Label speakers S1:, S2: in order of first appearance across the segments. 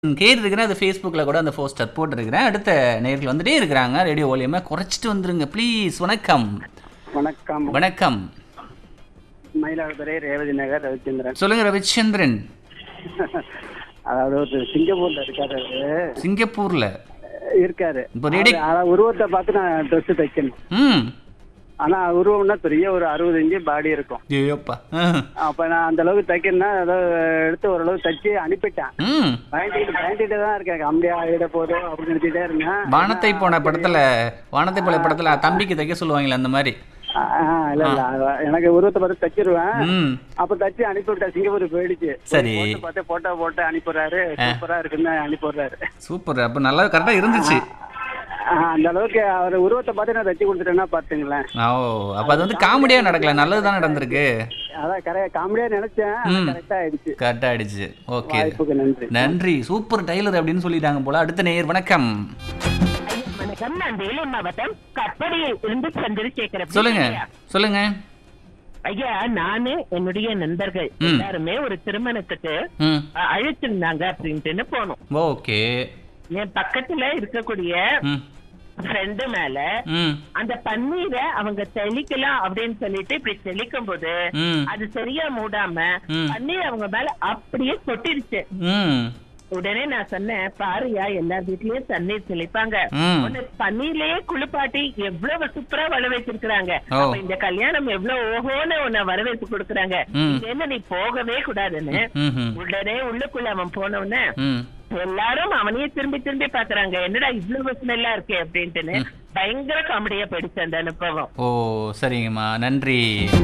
S1: கேட்டிருக்கிறேன் அது ஃபேஸ்புக்கில் கூட அந்த போஸ்டர் போட்டிருக்கிறேன் அடுத்த நேர்கள் வந்துட்டே இருக்கிறாங்க ரேடியோ வால்யூமை குறைச்சிட்டு வந்துருங்க ப்ளீஸ் வணக்கம்
S2: வணக்கம்
S1: வணக்கம்
S2: மயிலாடுதுறை ரேவதி நகர் ரவிச்சந்திரன்
S1: சொல்லுங்க ரவிச்சந்திரன்
S2: அதாவது ஒரு சிங்கப்பூர்ல இருக்காரு அவரு.
S1: சிங்கப்பூர்ல
S2: இருக்காரு
S1: இப்போ ரெடி
S2: அவரு- ஆனா உருவத்தை பார்த்து நான் ட்ரெஸ் தைக்கணும்
S1: ம்
S2: ஆனா உருவம்னா பெரிய ஒரு அறுபது இன்ச்சு பாடி இருக்கும்
S1: ஐயோப்பா ஆ.
S2: அப்ப நான் அந்த அளவுக்கு தைக்கணும்னா ஏதோ எடுத்து ஓரளவு தைச்சு அனுப்பிட்டேன்
S1: ம்
S2: பயந்துட்டு பயந்துட்டு தான் இருக்கேன் கம்பெனியா ஆகிட போதும் அப்படின்னு நினைச்சிட்டே இருந்தேன்
S1: வானத்தை போன படத்துல வானத்தை போல படத்துல தம்பிக்கு தைக்க சொல்லுவாங்களே அந்த மாதிரி
S2: ஆ, ஆ, இல்ல இல்ல அவ- எனக்கு உருவத்தை பார்த்து தைச்சிருவேன்
S1: ம்
S2: அப்ப தச்சு அனுப்பி விட்டேன் சிங்கப்பூர் போயிடுச்சு
S1: சரி.
S2: போட்டு பார்த்து போட்டோ போட்டு அனுப்பிடுறாரு சூப்பரா இருக்குன்னு அனுப்பிடுறாரு
S1: சூப்பர் அப்ப நல்லா கரெக்டா இருந்துச்சு
S2: ஆ, அந்த அளவுக்கு அவர் உருவத்தை பார்த்து நான் தச்சு கொடுத்துட்டேன்னா பாத்துங்களேன்
S1: ஓ அப்ப அது வந்து காமெடியா நடக்கல நல்லது தான் நடந்திருக்கு
S2: அதான் கரெக்ட் காமெடியா நினைச்சேன் கரெக்டா ஆயிடுச்சு
S1: கரெக்டா ஆயிடுச்சு ஓகே
S2: வாய்ப்புக்கு நன்றி
S1: நன்றி சூப்பர் டைலர் அப்படின்னு சொல்லிட்டாங்க போல அடுத்த நேயர் வணக்கம்
S3: ஐயா, வணக்கம் நான் வேலூர் மாவட்டம் கற்படியில் இருந்து சந்திரசேகர
S1: சொல்லுங்க சொல்லுங்க
S3: ஐயா நானு என்னுடைய நண்பர்கள் எல்லாருமே ஒரு திருமணத்துக்கு
S1: ம்
S3: அ, அழைச்சிருந்தாங்க அப்படின்ட்டுன்னு போனோம்
S1: ஓகே
S3: என் பக்கத்துல இருக்கக்கூடிய
S1: ம்
S3: ஃப்ரெண்டு மேல
S1: ம்
S3: அந்த பன்னீரை அவங்க தெளிக்கலாம் அப்படின்னு சொல்லிட்டு இப்படி தெளிக்கும் போது
S1: ம்
S3: அது சரியா மூடாம
S1: ம்.
S3: பன்னீர் அவங்க மேல அப்படியே கொட்டிருச்சு
S1: ம்
S3: உடனே நான் சொன்னேன் பாருயா எல்லார் வீட்லயும் தண்ணீர் தெளிப்பாங்க
S1: ம்.
S3: உன்னை பன்னீர்லயே குளிப்பாட்டி எவ்வளவு சூப்பரா வர வச்சிருக்காங்க
S1: ஓ.
S3: அப்ப இந்த கல்யாணம் எவ்வளவு ஓஹோன்னு உன்னை வரவேற்பு கொடுக்கறாங்க
S1: ம்.
S3: இது என்ன நீ போகவே கூடாதுன்னு
S1: ம் ம்
S3: உடனே உள்ளுக்குள்ள அவன் போன உடனே
S1: ம்
S3: எல்லாரும் அவனையே திரும்பி திரும்பி பாக்குறாங்க என்னடா இவ்வளவு ஸ்மெல்லா இருக்கே அப்படின்ட்டுன்னு பயங்கர காமெடியா போயிடுச்சு அந்த அனுபவம்
S1: ஓ சரிங்கம்மா நன்றி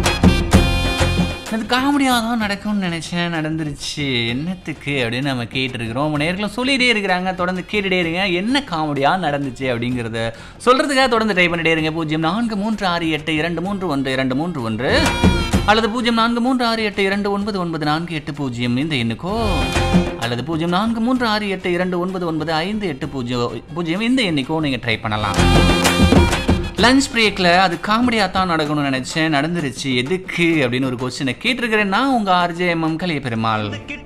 S1: அது காமெடியாக தான் நடக்கும்னு நினச்சேன் நடந்துருச்சு என்னத்துக்கு அப்படின்னு நம்ம கேட்டுருக்கிறோம் ரொம்ப நேர்களும் சொல்லிகிட்டே இருக்கிறாங்க தொடர்ந்து கேட்டுட்டே இருங்க என்ன காமெடியாக நடந்துச்சு அப்படிங்கிறத சொல்கிறதுக்காக தொடர்ந்து ட்ரை பண்ணிட்டே இருங்க பூஜ்ஜியம் நான்கு மூன்று ஆறு எட்டு இரண்டு மூன்று ஒன்று இரண்டு மூன்று ஒன்று அல்லது பூஜ்ஜியம் நான்கு மூன்று ஆறு எட்டு இரண்டு ஒன்பது ஒன்பது நான்கு எட்டு பூஜ்ஜியம் இந்த எண்ணுக்கோ அல்லது பூஜ்ஜியம் நான்கு மூன்று ஆறு எட்டு இரண்டு ஒன்பது ஒன்பது ஐந்து எட்டு பூஜ்ஜியம் பூஜ்ஜியம் இந்த எண்ணிக்கோ நீங்கள் ட்ரை பண்ணலாம் லஞ்ச் பிரேக்கில் அது காமெடியாக தான் நடக்கணும்னு நினச்சேன் நடந்துருச்சு எதுக்கு அப்படின்னு ஒரு கொஸ்டினை கேட்டிருக்கிறேன் நான் உங்கள் ஆர்ஜே எம்எம் கலிய பெருமாள்